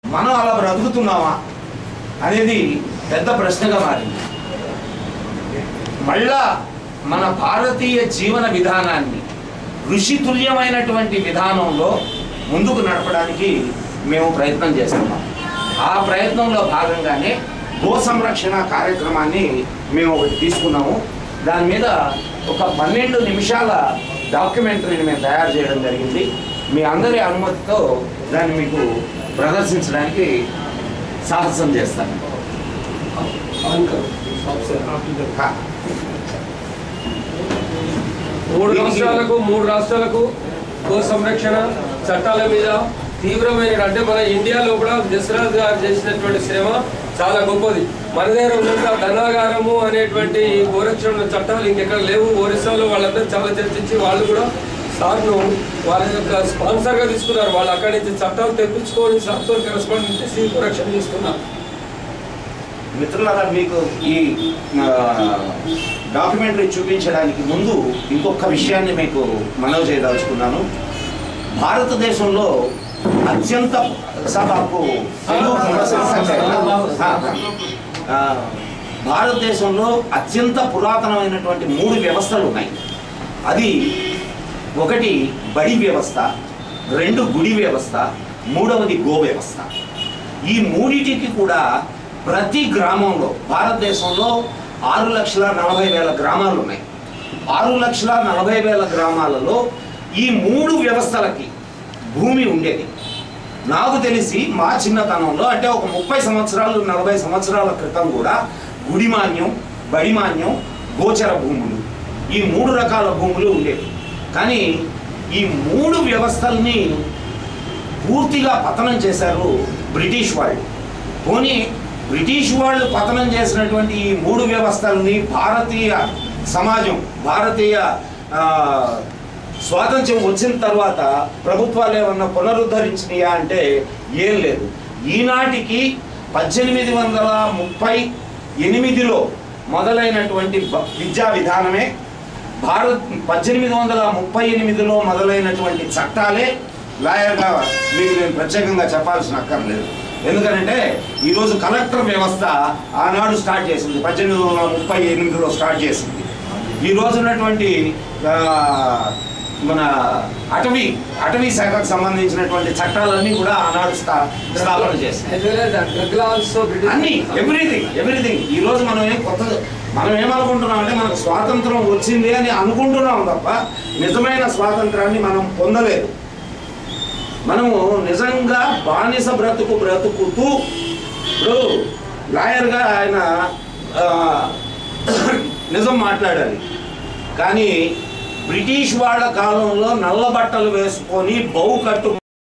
మనం అలా బ్రతుకుతున్నామా అనేది పెద్ద ప్రశ్నగా మారింది మళ్ళా మన భారతీయ జీవన విధానాన్ని ఋషితుల్యమైనటువంటి విధానంలో ముందుకు నడపడానికి మేము ప్రయత్నం చేస్తున్నాం ఆ ప్రయత్నంలో భాగంగానే గో సంరక్షణ కార్యక్రమాన్ని మేము ఒకటి తీసుకున్నాము దాని మీద ఒక పన్నెండు నిమిషాల డాక్యుమెంటరీని మేము తయారు చేయడం జరిగింది మీ అందరి అనుమతితో దాన్ని మీకు ప్రదర్శించడానికి సాహసం చేస్తాను కా- మూడు దీనికి- రాష్ట్రాలకు మూడు రాష్ట్రాలకు గో సంరక్షణ చట్టాల మీద తీవ్రమైన అంటే మన ఇండియాలో కూడా దశరాజ్ గారు చేసినటువంటి శ్రమ చాలా గొప్పది మన దగ్గర ఉన్నంత ధనాగారము అనేటువంటి ఈ గోరక్షణ చట్టాలు ఇంకెక్కడ లేవు ఒరిస్సాలో వాళ్ళందరూ చాలా చర్చించి వాళ్ళు కూడా సార్ను వాళ్ళ యొక్క స్పాన్సర్గా తీసుకున్నారు వాళ్ళు అక్కడి నుంచి చట్టాలు తెప్పించుకొని సార్తో కరెస్పాండెంట్ చేసి గోరక్షణ తీసుకున్నారు మిత్రులారా మీకు ఈ ఆ, డాక్యుమెంటరీ చూపించడానికి ముందు ఇంకొక విషయాన్ని మీకు మనవి చేయదలుచుకున్నాను భారతదేశంలో అత్యంత సాబ్ ఆప్కు తెలుగు थोड़ा सा सकते हैं ना? हाँ, हाँ. ఆ, భారతదేశంలో అత్యంత పురాతనమైనటువంటి మూడు వ్యవస్థలు ఉన్నాయి అది ఒకటి బడి వ్యవస్థ రెండు గుడి వ్యవస్థ మూడవది గో వ్యవస్థ ఈ మూడిటికి కూడా ప్రతి గ్రామంలో భారతదేశంలో ఆరు లక్షల నలభై వేల గ్రామాలు ఉన్నాయి ఆరు లక్షల నలభై వేల గ్రామాలలో ఈ మూడు వ్యవస్థలకి భూమి ఉండేది నాకు తెలిసి మా చిన్నతనంలో అంటే ఒక ముప్పై సంవత్సరాలు నలభై సంవత్సరాల క్రితం కూడా గుడిమాన్యం బడిమాన్యం గోచర భూములు ఈ మూడు రకాల భూములు ఉండేవి కానీ ఈ మూడు వ్యవస్థల్ని పూర్తిగా పతనం చేశారు బ్రిటిష్ వాళ్ళు పోనీ బ్రిటిష్ వాళ్ళు పతనం చేసినటువంటి ఈ మూడు వ్యవస్థల్ని భారతీయ సమాజం భారతీయ ఆ, స్వాతంత్ర్యం వచ్చిన తర్వాత ప్రభుత్వాలు ఏమన్నా పునరుద్ధరించినాయా అంటే ఏం లేదు ఈనాటికి పద్దెనిమిది వందల ముప్పై ఎనిమిదిలో మొదలైనటువంటి బ- విద్యా విధానమే భారత్ పద్దెనిమిది వందల ముప్పై ఎనిమిదిలో మొదలైనటువంటి చట్టాలే లాయర్గా మీకు నేను ప్రత్యేకంగా చెప్పాల్సిన అక్కర్లేదు ఎందుకంటే ఈరోజు కలెక్టర్ వ్యవస్థ ఆనాడు స్టార్ట్ చేసింది పద్దెనిమిది వందల ముప్పై ఎనిమిదిలో స్టార్ట్ చేసింది ఈ రోజు ఉన్నటువంటి ఆ, మన అటవీ అటవీ శాఖకు సంబంధించినటువంటి చట్టాలన్నీ కూడా ఆనాడు స్థా- స్థాపన చేసింది as well as the drug laws also British- అన్ని ఎవ్రీథింగ్ ఎవ్రీథింగ్ ఈ రోజు మనం ఏం కొత్త మనం ఏమనుకుంటున్నాం అంటే మనకు స్వాతంత్రం వచ్చింది అని అనుకుంటున్నాం తప్ప నిజమైన స్వాతంత్రాన్ని మనం పొందలేదు మనము నిజంగా బానిస బ్రతుకు బ్రతుకుతూ ఇప్పుడు లాయర్గా ఆయన ఆ, నిజం మాట్లాడాలి కానీ బ్రిటిష్ వాళ్ళ కాలంలో నల్ల బట్టలు వేసుకొని బౌ కట్టు